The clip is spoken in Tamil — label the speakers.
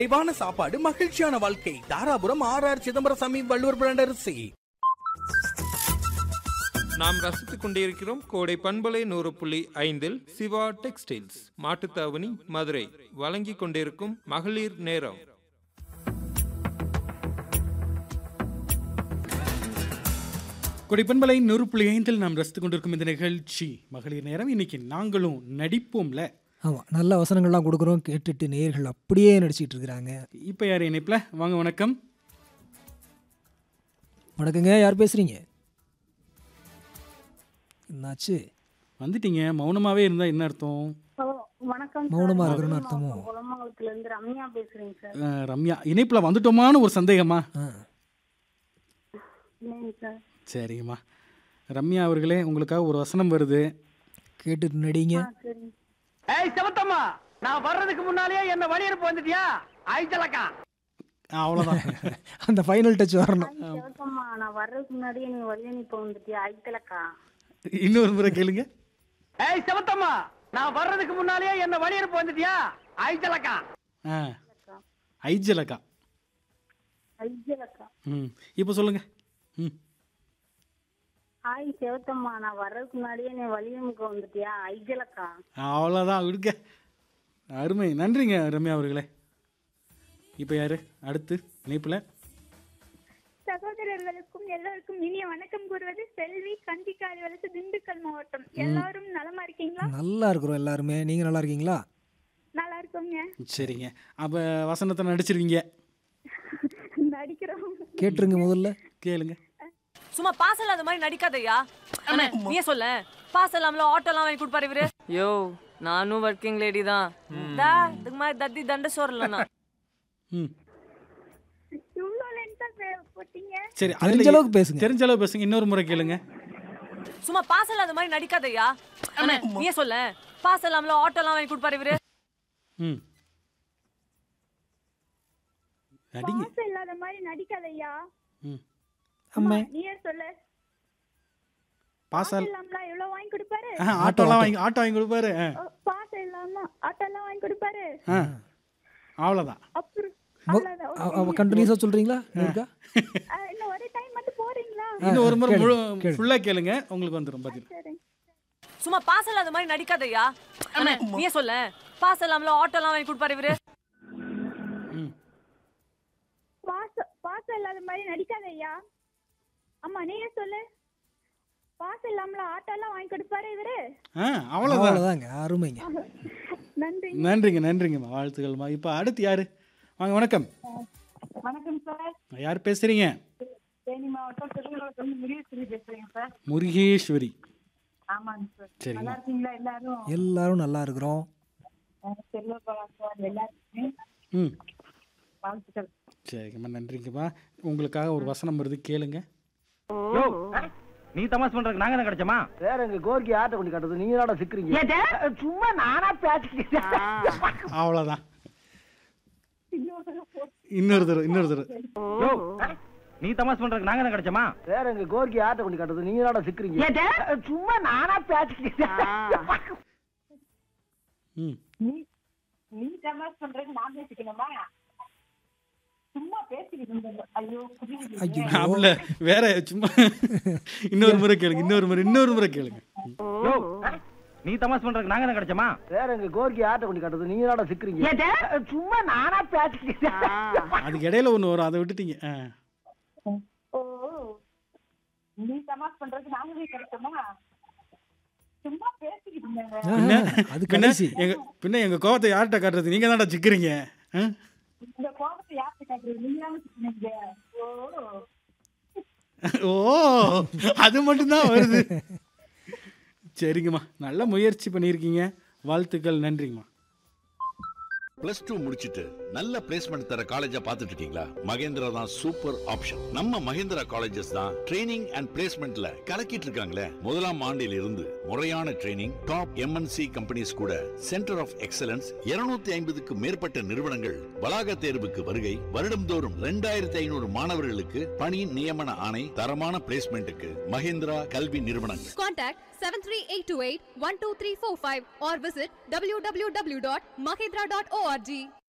Speaker 1: நிறைவான சாப்பாடு மகிழ்ச்சியான வாழ்க்கை Dharapuram R R Chidambarasamy Valluvar brand அரிசி
Speaker 2: நாம் ரசித்துக் கொண்டிருக்கிறோம் கோடை பண்பலை நூறு புள்ளி ஐந்தில் சிவா டெக்ஸ்டைல்ஸ் மாட்டுத்தாவணி மதுரை வழங்கிக் கொண்டிருக்கும் மகளிர் நேரம்
Speaker 3: கொடிப்பண்பலை நூறு புள்ளி ஐந்தில் நாம் ரசித்துக் கொண்டிருக்கும் இந்த நிகழ்ச்சி மகளிர் நேரம் இன்னைக்கு நாங்களும் நடிப்போம்ல
Speaker 4: ஆமாம் நல்ல வசனங்கள்லாம் கொடுக்குறோம் கேட்டுட்டு நேயர்கள் அப்படியே நடிச்சிட்டு இருக்கிறாங்க
Speaker 3: இப்போ யார் இணைப்பில் வாங்க வணக்கம்
Speaker 4: வணக்கங்க யார் பேசுறீங்க என்னாச்சு
Speaker 3: வந்துட்டீங்க மௌனமாவே இருந்தா என்ன அர்த்தம்
Speaker 5: ஹலோ வணக்கம் சார்.
Speaker 4: மௌனமா
Speaker 5: மதுரை
Speaker 4: இருக்கிறோன்னு
Speaker 5: மாவட்டம்
Speaker 4: அர்த்தமோ?
Speaker 5: குளமங்கலத்துல இருந்து ரம்யா பேசுறேங்க சார்
Speaker 3: அஹ், ரம்யா இணைப்பில் வந்துட்டோமான்னு ஒரு சந்தேகமா
Speaker 4: ஆ
Speaker 5: இல்லைங்க சார்
Speaker 3: சரிங்கம்மா ரம்யா அவர்களே உங்களுக்காக ஒரு வசனம் வருது
Speaker 4: கேட்டுட்டு நடிங்க
Speaker 5: ஆ சரி
Speaker 6: ஏய் செவத்தம்மா நான் வர்றதுக்கு முன்னாலேயே என்ன வழி அனுப்ப வந்துட்டியா ஐச்சலக்கா
Speaker 3: அவ்வளோதான்
Speaker 4: அந்த ஃபைனல் டச் வரணும்
Speaker 5: ஐ சிவக்கம்மா நான் வர்றதுக்கு முன்னாடியே நீ வழி அனுப்ப வந்துட்டியா ஐத்தலக்கா
Speaker 3: இன்னொரு முறை கேளுங்க
Speaker 6: ஏய் செவத்தம்மா நான் வர்றதுக்கு முன்னாலேயே என்ன வழி அனுப்ப வந்துட்டியா ஐச்சலக்கா
Speaker 3: ஆ ஐஜலக்கா
Speaker 5: ஐஜலக்கா
Speaker 3: ம் இப்போ சொல்லுங்க ம்
Speaker 5: ஹாய் சிவத்தம்மா நான் வர்றதுக்கு முன்னாடியே நீ வழி அனுப்ப வந்துட்டியா ஐஜலக்கா
Speaker 3: அவ்வளோதான் விடுங்க அருமை நன்றிங்க ரம்யா அவர்களே இப்போ யாரு அடுத்து இணைப்பில்
Speaker 7: சகோதரர்களுக்கும் எல்லோருக்கும் இனிய வணக்கம் கூறுவது செல்வி கஞ்சிக்காரி வலசு திண்டுக்கல் மாவட்டம் எல்லாரும் நலமா இருக்கீங்களா
Speaker 4: நல்லா இருக்கிறோம் எல்லாருமே நீங்கள் நல்லா இருக்கீங்களா
Speaker 7: நல்லா இருக்கோங்க
Speaker 3: சரிங்க அப்போ வசனத்தை நடிச்சிருவீங்க
Speaker 7: நடிக்கிறோம்
Speaker 4: கேட்டுருங்க முதல்ல
Speaker 3: கேளுங்க
Speaker 8: சும்மா பாஸ் இல்லாத மாதிரி நடிக்காதயா அண்ணே நீயே சொல்ல பாஸ் இல்லாமல ஆட்டோ எல்லாம் வாங்கி கொடுப்பாரு இவரு யோ நானும் ஒர்க்கிங் லேடி தான் தா இதுக்கு மாதிரி தத்தி தண்ட சோறலண்ணா
Speaker 3: ம்
Speaker 7: இவ்வளோ லென்த்தா போட்டீங்க
Speaker 3: சரி
Speaker 4: தெரிஞ்ச
Speaker 3: அதுல-
Speaker 4: அளவுக்கு பேசுங்க.
Speaker 3: தெரிஞ்ச அளவு பேசுங்க இன்னொரு முறை கேளுங்க
Speaker 8: சும்மா பாஸ் இல்லாத மாதிரி நடிக்காதயா அண்ணே நீயே சொல்ல பாஸ் இல்லாமல ஆட்டோ எல்லாம் வாங்கி கொடுப்பாரு இவரு
Speaker 3: ம் நடிங்க
Speaker 7: பாசம் இல்லாத மாதிரி நடிக்காதய்யா
Speaker 3: ம்
Speaker 4: அம்மே
Speaker 7: நீயே சொல்லு
Speaker 3: பாஸ்
Speaker 7: பாசம் இல்லாமல எவ்வளவு வாங்கி கொடுப்பாரு
Speaker 3: ஆ ஆட்டோலாம் வாங்கி ஆட்டோ வாங்கி கொடுப்பாரு ஆ
Speaker 7: பாசம் இல்லாம ஆட்டோ எல்லாம் வாங்கி கொடுப்பாரு
Speaker 3: ஆ அவ்வளோதான்
Speaker 7: அப்புறம் அவ்வளவுதான். Okay.
Speaker 4: கண்டினியூஸாக சொல்கிறீங்களா இருக்கா
Speaker 7: ஆ, இன்னும் ஒரு டைம் மட்டும் போறீங்களா
Speaker 3: இன்னும் ஒரு முறை
Speaker 4: கேளு,
Speaker 3: முழு
Speaker 4: கேளு.
Speaker 3: ஃபுல்லாக கேளுங்க உங்களுக்கு வந்துடும் பதில்
Speaker 7: சரி
Speaker 8: சும்மா பாஸ் இல்லாத மாதிரி நடிக்காதயா அண்ணே நீயே சொல்ல பாஸ் இல்லாமல ஆட்டோ எல்லாம் வாங்கி கொடுப்பாரு இவரு
Speaker 3: ம்
Speaker 7: பாசம் பாசம் இல்லாத மாதிரி நடிக்காதய்யா அம்மா நீயே சொல்லு பாசம் இல்லாமல ஆட்டோ எல்லாம் வாங்கி கொடுப்பாரு இவரு
Speaker 3: ஆ அவ்வளோதான்
Speaker 4: அவ்வளோதாங்க அருமைங்க
Speaker 7: நன்றி
Speaker 3: நன்றிங்க நன்றிங்கம்மா வாழ்த்துக்கள்மா இப்போ அடுத்து யாரு வாங்க வணக்கம்
Speaker 5: வணக்கம் சார்
Speaker 3: யார் பேசுறீங்க
Speaker 5: தேனி மாவட்டம் திருவள்ளூர்ல இருந்து முருகேஸ்வரி பேசுறேங்க சார்
Speaker 3: முருகேஸ்வரி
Speaker 5: ஆமாங்க சார் நல்லா
Speaker 3: சரிங்கம்மா
Speaker 5: இருக்கீங்களா எல்லாரும்
Speaker 4: எல்லாரும் நல்லா இருக்கிறோம்
Speaker 5: செல்வபலா சார் எல்லாருக்குமே
Speaker 3: ம்
Speaker 5: வாழ்த்துக்கள்
Speaker 3: சரிங்கம்மா நன்றிங்கம்மா உங்களுக்காக ஒரு வசனம் வருது கேளுங்க
Speaker 6: யோ நீ தமாஸ் பண்றதுக்கு நாங்க என்ன கிடைச்சோமா
Speaker 9: வேற எங்க கோர்க்கி ஆட்டை கொண்டு காட்டுறது நீங்க என்னடா சிக்கிறீங்க
Speaker 6: சும்மா நானா பேசிக்கிட்டேன்
Speaker 3: அவ்வளோதான் இன்னொரு தடவை இன்னொரு தடவை
Speaker 6: யோ நீ தமாஸ் பண்றதுக்கு நாங்க என்ன கிடைச்சோமா
Speaker 9: வேற எங்க கோர்க்கி ஆட்டை கொண்டு காட்டுறது நீங்க என்னடா சிக்கிறீங்க
Speaker 6: சும்மா நானா பேசிக்கிட்டேன்
Speaker 3: ம்
Speaker 5: நீ நீ தமாஸ் பண்றது நான் பேசிக்கணுமா சும்மா பேசிக்கிட்டு இருந்தேன் ஐயோ புரியுது
Speaker 4: ஐயோ
Speaker 3: அப்படில வேற சும்மா இன்னொரு முறை கேளுங்க இன்னொரு முறை இன்னொரு முறை கேளுங்க
Speaker 6: யோ நீ தமாஸ் பண்றதுக்கு நாங்க என்ன கிடைச்சோமா
Speaker 9: வேற எங்க கோர்க்கி ஆட்டை கொண்டு காட்டுறது நீங்க என்னடா சிக்கிறீங்க
Speaker 6: சும்மா நானா பேசிக்கிட்டேன்
Speaker 3: அதுக்கு இடையில ஒன்று வரும் அதை விட்டுட்டீங்க ஆ
Speaker 5: ஓ நீ தமாஸ் பண்றது நாங்களே கிடைச்சோமா சும்மா பேசிக்கிட்டு இருந்தேங்க
Speaker 3: பின்ன
Speaker 4: அது
Speaker 3: பின்ன
Speaker 4: கடைசி
Speaker 3: எங்க பின்ன எங்க கோவத்தை யார்கிட்ட காட்டுறது நீங்க தான்டா சிக்கிறீங்க ஆ?
Speaker 5: இந்த கோபத்தை யார்கிட்ட காட்டுறது நீங்க தானே சொன்னீங்க ஓ
Speaker 3: ஓ அது மட்டும்தான் வருது சரிங்கம்மா நல்ல முயற்சி பண்ணியிருக்கீங்க வாழ்த்துக்கள் நன்றிங்கம்மா
Speaker 10: பிளஸ் டூ முடிச்சிட்டு நல்ல பிளேஸ்மெண்ட் தர காலேஜா பார்த்துட்டு இருக்கீங்களா மகேந்திரா தான் சூப்பர் ஆப்ஷன் நம்ம மகேந்திரா காலேஜஸ் தான் ட்ரைனிங் அண்ட் பிளேஸ்மெண்ட்ல கலக்கிட்டு இருக்காங்களே முதலாம் ஆண்டில் இருந்து முறையான ட்ரைனிங் டாப் எம்என்சி கம்பெனிஸ் கூட சென்டர் ஆஃப் எக்ஸலன்ஸ் 250 ஐம்பதுக்கு மேற்பட்ட நிறுவனங்கள் வளாக தேர்வுக்கு வருகை வருடம்தோறும் ரெண்டாயிரத்தி ஐநூறு மாணவர்களுக்கு பணி நியமன ஆணை தரமான பிளேஸ்மெண்ட்டுக்கு மகேந்திரா கல்வி நிறுவனங்கள்
Speaker 11: Contact 73828 12345 or visit www.mahindra.org.